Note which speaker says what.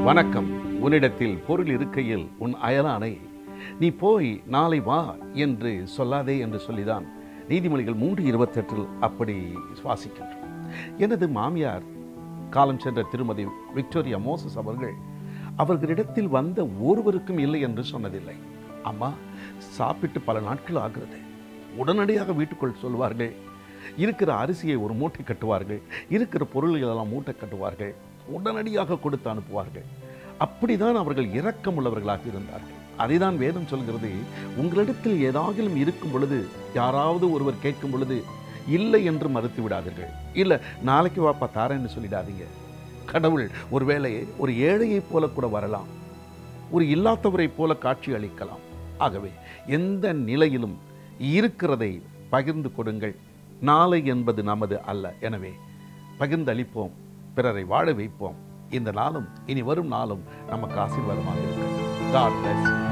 Speaker 1: வணக்கம் உன்னிடத்தில் பொருள் இருக்கையில் உன் அயலானை நீ போய் நாளை வா என்று சொல்லாதே என்று சொல்லிதான் நீதிமொழிகள் மூன்று இருபத்தெட்டில் அப்படி சுவாசிக்கின்றோம் எனது மாமியார் காலம் சென்ற திருமதி விக்டோரியா மோசஸ் அவர்கள் அவர்களிடத்தில் வந்த ஒருவருக்கும் இல்லை என்று சொன்னதில்லை அம்மா சாப்பிட்டு பல நாட்கள் ஆகிறது உடனடியாக வீட்டுக்குள் சொல்வார்கள் இருக்கிற அரிசியை ஒரு மூட்டை கட்டுவார்கள் இருக்கிற பொருள்களெல்லாம் மூட்டை கட்டுவார்கள் உடனடியாக கொடுத்து அனுப்புவார்கள் அப்படிதான் அவர்கள் இரக்கமுள்ளவர்களாக இருந்தார்கள் அதைதான் வேதம் சொல்கிறது உங்களிடத்தில் ஏதாகிலும் இருக்கும் பொழுது யாராவது ஒருவர் கேட்கும் பொழுது இல்லை என்று மறுத்து விடாதீர்கள் இல்லை நாளைக்கு வாப்பா தாரேன்னு சொல்லிடாதீங்க கடவுள் ஒருவேளை ஒரு ஏழையைப் போல கூட வரலாம் ஒரு இல்லாதவரைப் போல காட்சி அளிக்கலாம் ஆகவே எந்த நிலையிலும் இருக்கிறதை பகிர்ந்து கொடுங்கள் நாளை என்பது நமது அல்ல எனவே பகிர்ந்தளிப்போம் பிறரை வாழ வைப்போம் இந்த நாளும் இனி வரும் நாளும் நமக்கு ஆசீர்வாதமாக இருக்கட்டும் God bless you.